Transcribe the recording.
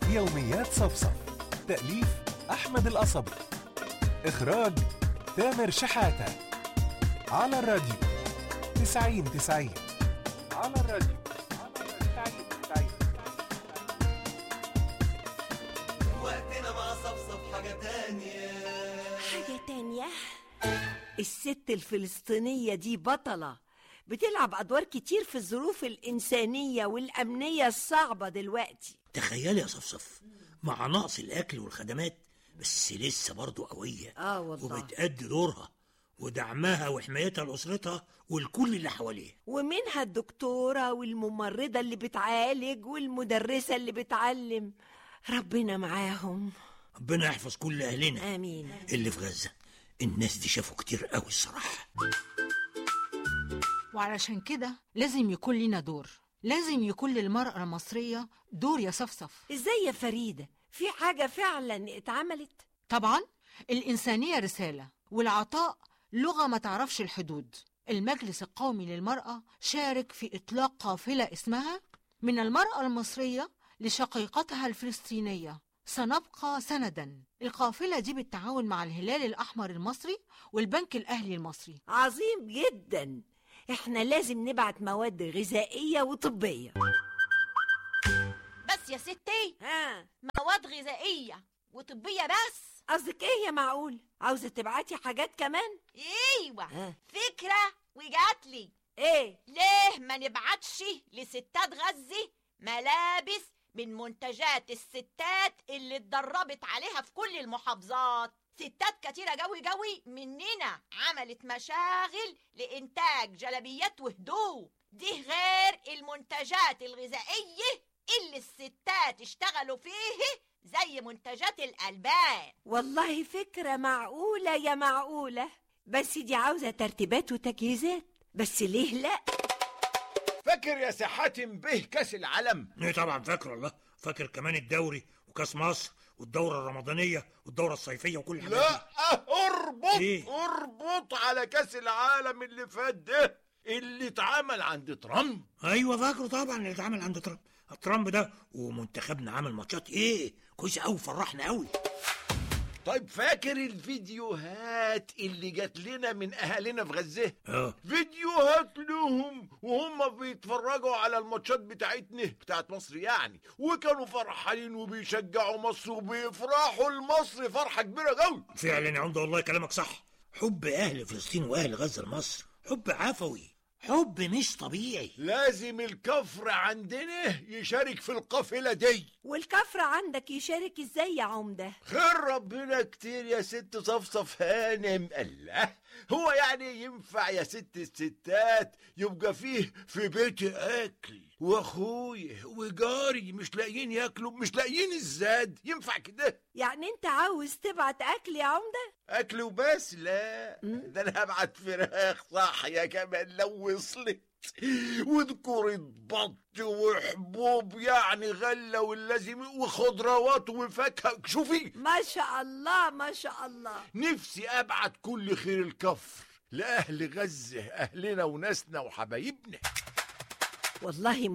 يوميات صفصف تأليف أحمد القصبي إخراج تامر شحاتة على الراديو تسعين تسعين على الراديو تسعين تسعين وقتنا مع صفصف حاجة تانية حاجة تانية الست الفلسطينية دي بطلة بتلعب أدوار كتير في الظروف الإنسانية والأمنية الصعبة دلوقتي تخيلي يا صفصف مع نقص الاكل والخدمات بس لسه برضه قويه آه والله. وبتأدي دورها ودعمها وحمايتها لاسرتها والكل اللي حواليها ومنها الدكتورة والممرضة اللي بتعالج والمدرسة اللي بتعلم ربنا معاهم ربنا يحفظ كل اهلنا آمين اللي في غزه الناس دي شافوا كتير قوي الصراحه وعلشان كده لازم يكون لنا دور لازم يكون للمرأة المصرية دور يا صفصف إزاي يا فريدة في حاجة فعلا اتعملت طبعا الإنسانية رسالة والعطاء لغة ما تعرفش الحدود المجلس القومي للمرأة شارك في إطلاق قافلة اسمها من المرأة المصرية لشقيقتها الفلسطينية سنبقى سندا القافلة دي بالتعاون مع الهلال الأحمر المصري والبنك الأهلي المصري عظيم جدا احنا لازم نبعت مواد غذائية وطبية بس يا ستي ها مواد غذائية وطبية بس قصدك ايه يا معقول عاوزة تبعتي حاجات كمان ايوه ها. فكرة وجاتلي ايه ليه ما نبعتش لستات غزة ملابس من منتجات الستات اللي اتدربت عليها في كل المحافظات ستات كتيرة جوي جوي مننا عملت مشاغل لإنتاج جلبيات وهدوم دي غير المنتجات الغذائية اللي الستات اشتغلوا فيه زي منتجات الألبان والله فكرة معقولة يا معقولة بس دي عاوزة ترتيبات وتجهيزات بس ليه لا فاكر يا سي حاتم به كاس العالم ايه طبعا فاكر والله فاكر كمان الدوري وكاس مصر والدوره الرمضانيه والدوره الصيفيه وكل الحاجات دي لا اربط إيه؟ اربط على كاس العالم اللي فات ده اللي اتعمل عند ترامب ايوه فاكره طبعا اللي اتعمل عند ترامب ترامب ده ومنتخبنا عمل ماتشات ايه كويس قوي فرحنا قوي طيب فاكر الفيديوهات اللي جات لنا من اهالينا في غزه اه فيديوهات لهم وهم بيتفرجوا على الماتشات بتاعتنا بتاعت مصر يعني وكانوا فرحانين وبيشجعوا مصر وبيفرحوا لمصر فرحة كبيرة قوي فعلا يا عمده والله كلامك صح حب اهل فلسطين واهل غزه لمصر حب عفوي حب مش طبيعي لازم الكفر عندنا يشارك في القافلة دي والكفر عندك يشارك ازاي يا عمدة خير ربنا كتير يا ست صفصف هانم الله هو يعني ينفع يا ست الستات يبقى فيه في بيتي اكل واخويا وجاري مش لاقيين ياكلوا مش لاقيين الزاد ينفع كده يعني انت عاوز تبعت اكل يا عمدة اكل وبس لا ده انا هبعت فراخ صاحيه كمان لو وصلت وذكورة بط وحبوب يعني غلة واللازم وخضروات وفاكهة شوفي ما شاء الله ما شاء الله نفسي ابعت كل خير الكفر لأهل غزة أهلنا وناسنا وحبايبنا والله